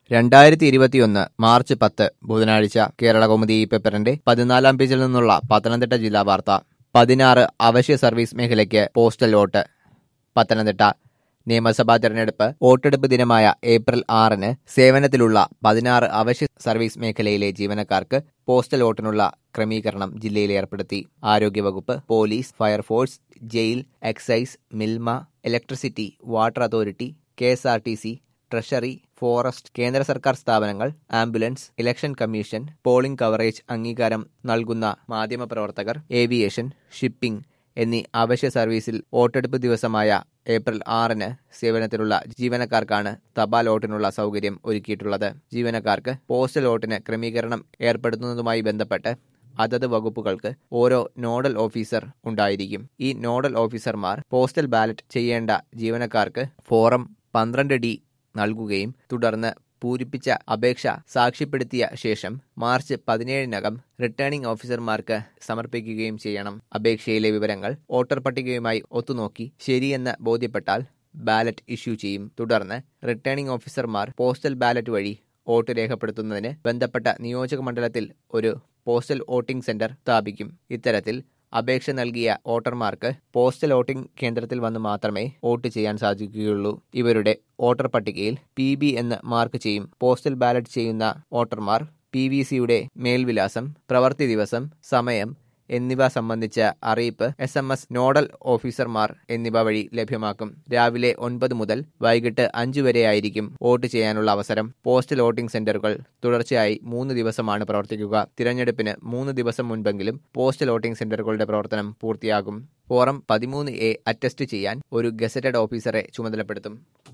രണ്ടായിരത്തി ഇരുപത്തിയൊന്ന് മാർച്ച് പത്ത് ബുധനാഴ്ച കേരള കൗമുദി ഈ പേപ്പറിന്റെ പതിനാലാം പേജിൽ നിന്നുള്ള പത്തനംതിട്ട ജില്ലാ വാർത്ത പതിനാറ് അവശ്യ സർവീസ് മേഖലയ്ക്ക് പോസ്റ്റൽ വോട്ട് പത്തനംതിട്ട നിയമസഭാ തെരഞ്ഞെടുപ്പ് വോട്ടെടുപ്പ് ദിനമായ ഏപ്രിൽ ആറിന് സേവനത്തിലുള്ള പതിനാറ് അവശ്യ സർവീസ് മേഖലയിലെ ജീവനക്കാർക്ക് പോസ്റ്റൽ വോട്ടിനുള്ള ക്രമീകരണം ജില്ലയിൽ ഏർപ്പെടുത്തി ആരോഗ്യവകുപ്പ് police fire force jail excise Milma electricity water authority K S R T C treasury forest കേന്ദ്ര സർക്കാർ സ്ഥാപനങ്ങൾ ambulance election commission polling coverage അംഗീകാരം നൽകുന്ന മാധ്യമപ്രവർത്തകർ ഏവിയേഷൻ ഷിപ്പിംഗ് എന്നീ അവശ്യ സർവീസിൽ വോട്ടെടുപ്പ് ദിവസമായ ഏപ്രിൽ ആറിന് സേവനത്തിലുള്ള ജീവനക്കാർക്കാണ് തപാൽ വോട്ടിനുള്ള സൗകര്യം ഒരുക്കിയിട്ടുള്ളത് ജീവനക്കാർക്ക് പോസ്റ്റൽ വോട്ടിന് ക്രമീകരണം ഏർപ്പെടുത്തുന്നതുമായി ബന്ധപ്പെട്ട് അതത് വകുപ്പുകൾക്ക് ഓരോ നോഡൽ ഓഫീസർ ഉണ്ടായിരിക്കും ഈ നോഡൽ ഓഫീസർമാർ പോസ്റ്റൽ ബാലറ്റ് ചെയ്യേണ്ട ജീവനക്കാർക്ക് ഫോറം പന്ത്രണ്ട് ഡി നൽകുകയും തുടർന്ന് പൂരിപ്പിച്ച അപേക്ഷ സാക്ഷ്യപ്പെടുത്തിയ ശേഷം മാർച്ച് പതിനേഴിനകം റിട്ടേണിംഗ് ഓഫീസർമാർക്ക് സമർപ്പിക്കുകയും ചെയ്യണം അപേക്ഷയിലെ വിവരങ്ങൾ വോട്ടർ പട്ടികയുമായി ഒത്തുനോക്കി ശരിയെന്ന് ബോധ്യപ്പെട്ടാൽ ബാലറ്റ് ഇഷ്യൂ ചെയ്യും തുടർന്ന് റിട്ടേണിംഗ് ഓഫീസർമാർ പോസ്റ്റൽ ബാലറ്റ് വഴി വോട്ട് രേഖപ്പെടുത്തുന്നതിന് ബന്ധപ്പെട്ട നിയോജക മണ്ഡലത്തിൽ ഒരു പോസ്റ്റൽ വോട്ടിംഗ് സെന്റർ സ്ഥാപിക്കും ഇത്തരത്തിൽ അപേക്ഷ നൽകിയ വോട്ടർമാർക്ക് പോസ്റ്റൽ വോട്ടിംഗ് കേന്ദ്രത്തിൽ വന്ന് മാത്രമേ വോട്ട് ചെയ്യാൻ സാധിക്കുകയുള്ളൂ ഇവരുടെ വോട്ടർ പട്ടികയിൽ പി ബി എന്ന് മാർക്ക് ചെയ്യും പോസ്റ്റൽ ബാലറ്റ് ചെയ്യുന്ന വോട്ടർമാർ പി വി സിയുടെ മേൽവിലാസം പ്രവൃത്തി ദിവസം സമയം എന്നിവ സംബന്ധിച്ച അറിയിപ്പ് എസ് എം എസ് നോഡൽ ഓഫീസർമാർ എന്നിവ വഴി ലഭ്യമാക്കും രാവിലെ ഒൻപത് മുതൽ വൈകിട്ട് അഞ്ചു വരെയായിരിക്കും വോട്ട് ചെയ്യാനുള്ള അവസരം പോസ്റ്റൽ വോട്ടിംഗ് സെന്ററുകൾ തുടർച്ചയായി മൂന്ന് ദിവസമാണ് പ്രവർത്തിക്കുക തിരഞ്ഞെടുപ്പിന് മൂന്ന് ദിവസം മുൻപെങ്കിലും പോസ്റ്റൽ വോട്ടിംഗ് സെന്ററുകളുടെ പ്രവർത്തനം പൂർത്തിയാകും ഫോറം പതിമൂന്ന് എ അറ്റസ്റ്റ് ചെയ്യാൻ ഒരു ഗസറ്റഡ് ഓഫീസറെ ചുമതലപ്പെടുത്തും